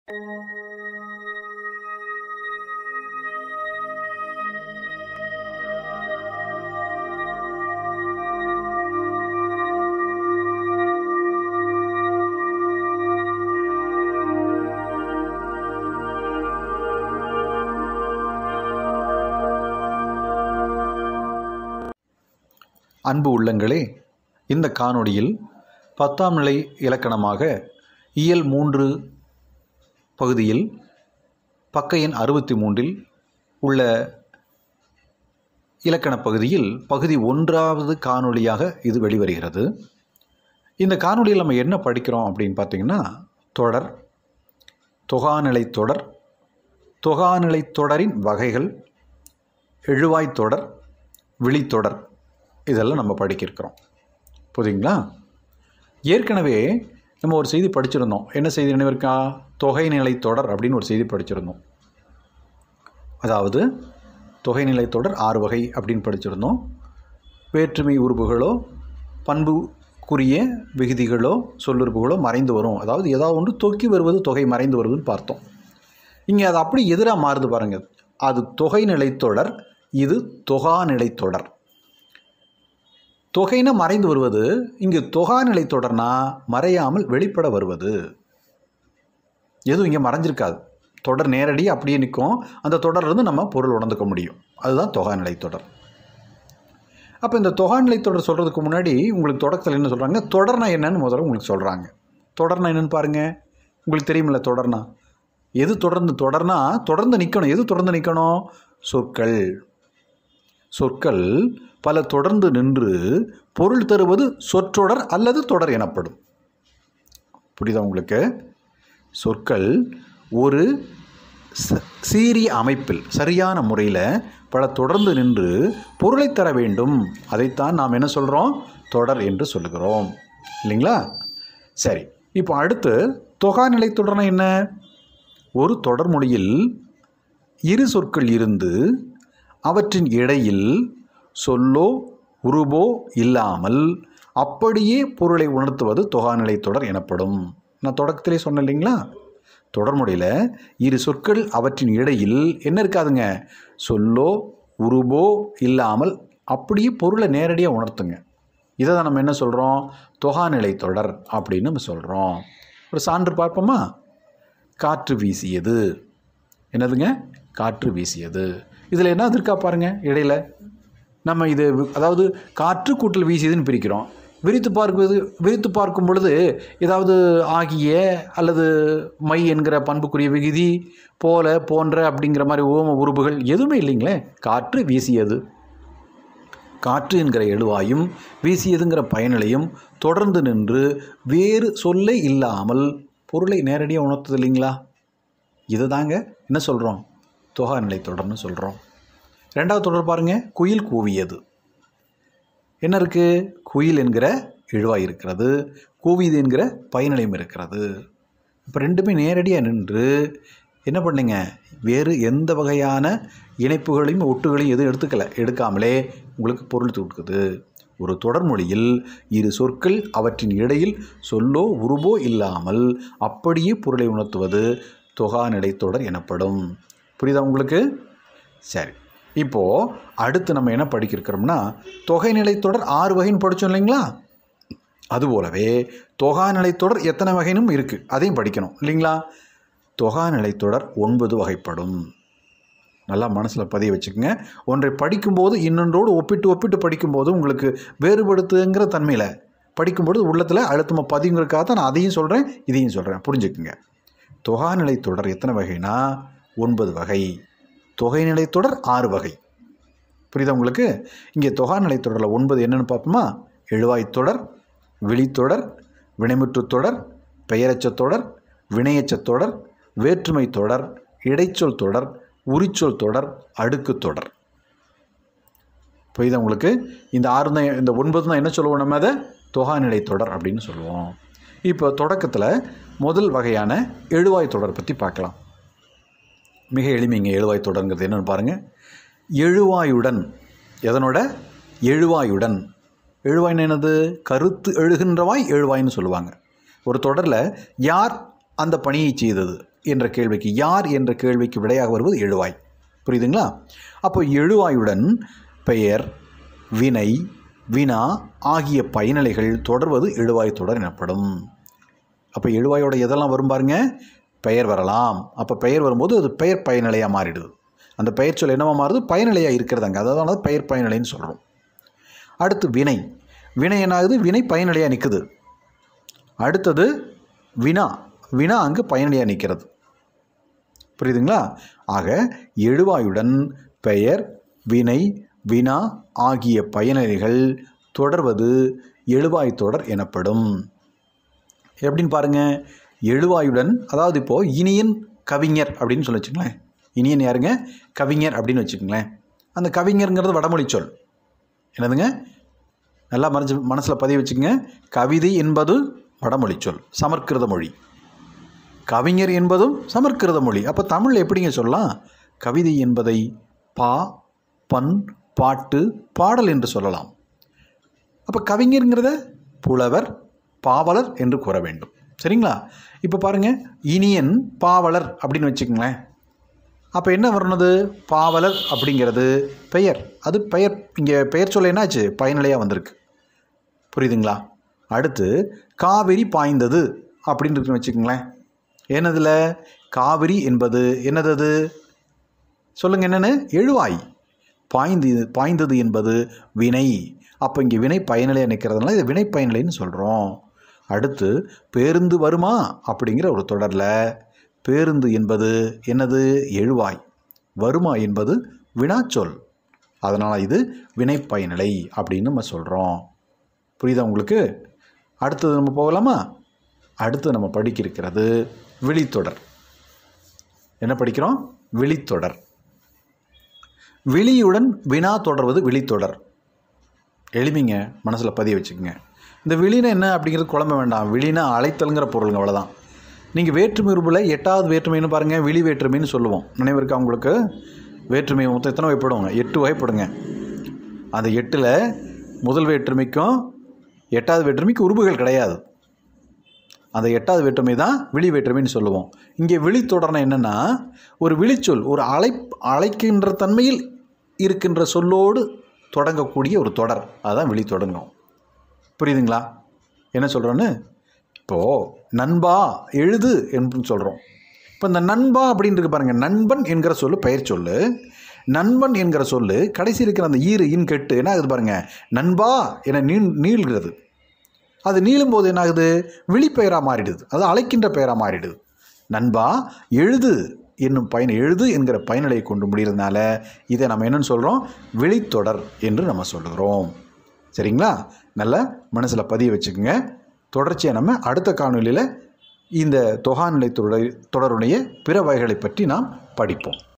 அன்பு உள்ளங்களே இந்த காணொளியில் பத்தாம் நிலை இலக்கணமாக இயல் மூன்று பகுதியில் பக்க எண் அறுபத்தி மூன்றில் உள்ள இலக்கண பகுதியில் பகுதி ஒன்றாவது காணொளியாக இது வெளிவருகிறது இந்த காணொளியில் நம்ம என்ன படிக்கிறோம் அப்படின்னு பார்த்தீங்கன்னா தொடர் தொகாநிலை தொடர் தொகாநிலை தொடரின் வகைகள் எழுவாய் தொடர் விழித்தொடர் இதெல்லாம் நம்ம படிக்கிருக்கிறோம் புரியுங்களா ஏற்கனவே நம்ம ஒரு செய்தி படிச்சிருந்தோம் என்ன செய்தி நினைவிருக்கா தொகைநிலை தொடர் அப்படின்னு ஒரு செய்தி படிச்சிருந்தோம் அதாவது தொகைநிலை தொடர் ஆறு வகை அப்படின்னு படிச்சிருந்தோம் வேற்றுமை உறுப்புகளோ பண்புக்குரிய விகுதிகளோ சொல்லுறுப்புகளோ மறைந்து வரும் அதாவது ஏதாவது ஒன்று தொக்கி வருவது தொகை மறைந்து வருவதுன்னு பார்த்தோம் இங்கே அது அப்படி எதிராக மாறுது பாருங்கள் அது தொகைநிலை தொடர் இது தொகாநிலை தொடர் தொகைனா மறைந்து வருவது இங்கு தொகாநிலை தொடர்னா மறையாமல் வெளிப்பட வருவது எதுவும் இங்கே மறைஞ்சிருக்காது தொடர் நேரடியாக அப்படியே நிற்கும் அந்த தொடர்லேருந்து நம்ம பொருள் உணர்ந்துக்க முடியும் அதுதான் தொகாநிலை தொடர் அப்போ இந்த தொகாநிலை தொடர் சொல்கிறதுக்கு முன்னாடி உங்களுக்கு தொடக்கத்தில் என்ன சொல்கிறாங்க தொடர்னா என்னன்னு முதல்ல உங்களுக்கு சொல்கிறாங்க தொடர்னா என்னன்னு பாருங்கள் உங்களுக்கு தெரியுமில்ல தொடர்னா எது தொடர்ந்து தொடர்னா தொடர்ந்து நிற்கணும் எது தொடர்ந்து நிற்கணும் சொற்கள் சொற்கள் பல தொடர்ந்து நின்று பொருள் தருவது சொற்றொடர் அல்லது தொடர் எனப்படும் புரியுதா உங்களுக்கு சொற்கள் ஒரு ச- சீரிய அமைப்பில் சரியான முறையில் பல தொடர்ந்து நின்று பொருளை தர வேண்டும் அதைத்தான் நாம் என்ன சொல்கிறோம் தொடர் என்று சொல்லுகிறோம் இல்லைங்களா சரி இப்போ அடுத்து தொகாநிலை தொடர்னா என்ன ஒரு தொடர்மொழியில் இரு சொற்கள் இருந்து அவற்றின் இடையில் சொல்லோ உருபோ இல்லாமல் அப்படியே பொருளை உணர்த்துவது தொகாநிலை தொடர் எனப்படும் நான் தொடக்கத்திலே சொன்னேன் இல்லைங்களா தொடர்மொழியில் இரு சொற்கள் அவற்றின் இடையில் என்ன இருக்காதுங்க சொல்லோ உருபோ இல்லாமல் அப்படியே பொருளை நேரடியாக உணர்த்துங்க இதை தான் நம்ம என்ன சொல்கிறோம் தொகாநிலை தொடர் அப்படின்னு நம்ம சொல்கிறோம் ஒரு சான்று பார்ப்போமா காற்று வீசியது என்னதுங்க காற்று வீசியது இதில் என்ன இருக்கா பாருங்க இடையில நம்ம இது வி- அதாவது காற்று கூட்டல் வீசியதுன்னு பிரிக்கிறோம் விரித்து பார்க்குவது விரித்து பார்க்கும் பொழுது ஏதாவது ஆகிய அல்லது மை என்கிற பண்புக்குரிய விகுதி போல போன்ற அப்படிங்கிற மாதிரி ஓம உறுப்புகள் எதுவுமே இல்லைங்களே காற்று வீசியது காற்று என்கிற எழுவாயும் வீசியதுங்கிற பயனிலையும் தொடர்ந்து நின்று வேறு சொல்லை இல்லாமல் பொருளை நேரடியாக உணர்த்துது இல்லைங்களா இதை தாங்க என்ன சொல்கிறோம் தொகாநிலை தொடர்னு சொல்கிறோம் ரெண்டாவது தொடர் பாருங்க குயில் கூவியது என்ன இருக்குது குயில் என்கிற எழுவாய் இருக்கிறது கூவியது என்கிற பயனிலையும் இருக்கிறது இப்போ ரெண்டுமே நேரடியாக நின்று என்ன பண்ணுங்க வேறு எந்த வகையான இணைப்புகளையும் ஒட்டுகளையும் எதுவும் எடுத்துக்கல எடுக்காமலே உங்களுக்கு பொருள் கொடுக்குது ஒரு தொடர்மொழியில் இரு சொற்கள் அவற்றின் இடையில் சொல்லோ உருவோ இல்லாமல் அப்படியே பொருளை உணர்த்துவது தொகாநிலை தொடர் எனப்படும் புரியுதா உங்களுக்கு சரி இப்போது அடுத்து நம்ம என்ன படிக்கிறோம்னா தொகைநிலை தொடர் ஆறு வகைன்னு படித்தோம் இல்லைங்களா அதுபோலவே தொகாநிலை தொடர் எத்தனை வகைனும் இருக்குது அதையும் படிக்கணும் இல்லைங்களா தொகாநிலை தொடர் ஒன்பது வகைப்படும் நல்லா மனசில் பதிய வச்சுக்கோங்க ஒன்றை படிக்கும்போது இன்னொன்றோடு ஒப்பிட்டு ஒப்பிட்டு படிக்கும்போது உங்களுக்கு வேறுபடுத்துங்கிற தன்மையில் படிக்கும்போது உள்ளத்தில் அழுத்தமாக பதிங்கிறதுக்காக தான் நான் அதையும் சொல்கிறேன் இதையும் சொல்கிறேன் புரிஞ்சுக்குங்க தொகாநிலை தொடர் எத்தனை வகைனா ஒன்பது வகை தொகைநிலை தொடர் ஆறு வகை புரியுதா உங்களுக்கு இங்கே தொகாநிலை தொடரில் ஒன்பது என்னென்னு பார்ப்போமா எழுவாய் தொடர் விழித்தொடர் வினைமுற்றுத் தொடர் பெயரச்சத் தொடர் வினையச்சத் தொடர் வேற்றுமை தொடர் இடைச்சொல் தொடர் உரிச்சொல் தொடர் அடுக்குத் தொடர் புரியுதா உங்களுக்கு இந்த ஆறு தான் இந்த ஒன்பது தான் என்ன சொல்லுவோம் நம்ம அதை தொகாநிலை தொடர் அப்படின்னு சொல்லுவோம் இப்போ தொடக்கத்தில் முதல் வகையான எழுவாய் தொடர் பற்றி பார்க்கலாம் மிக எளிமைங்க எழுவாய் தொடர்ங்கிறது என்னன்னு பாருங்கள் எழுவாயுடன் எதனோட எழுவாயுடன் எழுவாய்னா என்னது கருத்து எழுகின்றவாய் எழுவாய்ன்னு சொல்லுவாங்க ஒரு தொடரில் யார் அந்த பணியை செய்தது என்ற கேள்விக்கு யார் என்ற கேள்விக்கு விடையாக வருவது எழுவாய் புரியுதுங்களா அப்போ எழுவாயுடன் பெயர் வினை வினா ஆகிய பயனிலைகள் தொடர்வது எழுவாய் தொடர் எனப்படும் அப்போ எழுவாயோட எதெல்லாம் வரும் பாருங்க பெயர் வரலாம் அப்போ பெயர் வரும்போது அது பெயர் பயனிலையாக மாறிடுது அந்த பெயர் சொல் என்னவா மாறுது பயனிலையாக இருக்கிறதாங்க அதனால தான் பெயர் பயனிலைன்னு சொல்கிறோம் அடுத்து வினை வினை என்ன ஆகுது வினை பயனிலையாக நிற்குது அடுத்தது வினா வினா அங்கு பயனிலையாக நிற்கிறது புரியுதுங்களா ஆக எழுவாயுடன் பெயர் வினை வினா ஆகிய பயனிலைகள் தொடர்வது எழுவாய் தொடர் எனப்படும் எப்படின்னு பாருங்க எழுவாயுடன் அதாவது இப்போது இனியன் கவிஞர் அப்படின்னு சொல்லி வச்சுங்களேன் இனியன் யாருங்க கவிஞர் அப்படின்னு வச்சுக்கோங்களேன் அந்த கவிஞருங்கிறது வடமொழி சொல் என்னதுங்க நல்லா மறைஞ்சு மனசில் பதிய வச்சுக்கோங்க கவிதை என்பது வடமொழி சொல் சமற்கிருத மொழி கவிஞர் என்பதும் சமற்கிருத மொழி அப்போ தமிழ் எப்படிங்க சொல்லலாம் கவிதை என்பதை பா பண் பாட்டு பாடல் என்று சொல்லலாம் அப்போ கவிஞருங்கிறத புலவர் பாவலர் என்று கூற வேண்டும் சரிங்களா இப்போ பாருங்கள் இனியன் பாவலர் அப்படின்னு வச்சுக்கோங்களேன் அப்போ என்ன வரணுது பாவலர் அப்படிங்கிறது பெயர் அது பெயர் இங்கே பெயர் சொல்ல என்னாச்சு பயனிலையாக வந்திருக்கு புரியுதுங்களா அடுத்து காவிரி பாய்ந்தது அப்படின்னு இருக்குன்னு வச்சுக்கோங்களேன் என்னதில் காவிரி என்பது என்னது அது சொல்லுங்கள் என்னென்னு எழுவாய் பாய்ந்து பாய்ந்தது என்பது வினை அப்போ இங்கே வினை பயனிலையாக நிற்கிறதுனால இது வினை பயனிலைன்னு சொல்கிறோம் அடுத்து பேருந்து வருமா அப்படிங்கிற ஒரு தொடரில் பேருந்து என்பது என்னது எழுவாய் வருமா என்பது வினாச்சொல் அதனால் இது வினை பயனிலை அப்படின்னு நம்ம சொல்கிறோம் புரியுதா உங்களுக்கு அடுத்தது நம்ம போகலாமா அடுத்து நம்ம படிக்க இருக்கிறது விழித்தொடர் என்ன படிக்கிறோம் விழித்தொடர் விழியுடன் வினா தொடர்வது விழித்தொடர் எளிமைங்க மனசில் பதிய வச்சுக்கோங்க இந்த விழினா என்ன அப்படிங்கிறது குழம்ப வேண்டாம் விழினா அழைத்தல்ங்கிற பொருளுங்க அவ்வளோதான் நீங்கள் வேற்றுமை உறுப்பில் எட்டாவது வேற்றுமைன்னு பாருங்கள் விழி வேற்றுமைன்னு சொல்லுவோம் நினைவு இருக்கா உங்களுக்கு வேற்றுமை மொத்தம் எத்தனை வகைப்படுவாங்க எட்டு வகைப்படுங்க அந்த எட்டில் முதல் வேற்றுமைக்கும் எட்டாவது வேற்றுமைக்கு உறுப்புகள் கிடையாது அந்த எட்டாவது வேற்றுமை தான் விழி வேற்றுமைன்னு சொல்லுவோம் இங்கே விழித்தொடர்னா என்னென்னா ஒரு விழிச்சொல் ஒரு அழை அழைக்கின்ற தன்மையில் இருக்கின்ற சொல்லோடு தொடங்கக்கூடிய ஒரு தொடர் அதுதான் விழித்தொடங்கும் புரியுதுங்களா என்ன சொல்கிறோன்னு இப்போது நண்பா எழுது என்று சொல்கிறோம் இப்போ இந்த நண்பா அப்படின்னு இருக்கு பாருங்கள் நண்பன் என்கிற சொல்லு பெயர் சொல்லு நண்பன் என்கிற சொல்லு கடைசி இருக்கிற அந்த ஈறு இன் கெட்டு என்ன ஆகுது பாருங்கள் நண்பா என நீ நீள்கிறது அது நீளும் போது என்ன ஆகுது விழிப்பெயராக மாறிடுது அது அழைக்கின்ற பெயராக மாறிடுது நண்பா எழுது என்னும் பயன் எழுது என்கிற பயனிலையை கொண்டு முடிகிறதுனால இதை நம்ம என்னன்னு சொல்கிறோம் விழித்தொடர் என்று நம்ம சொல்லுகிறோம் சரிங்களா நல்ல மனசில் பதிய வச்சுக்கோங்க தொடர்ச்சியாக நம்ம அடுத்த காணொலியில் இந்த தொகாநிலை தொடர் தொடருடைய பிற வகைகளை பற்றி நாம் படிப்போம்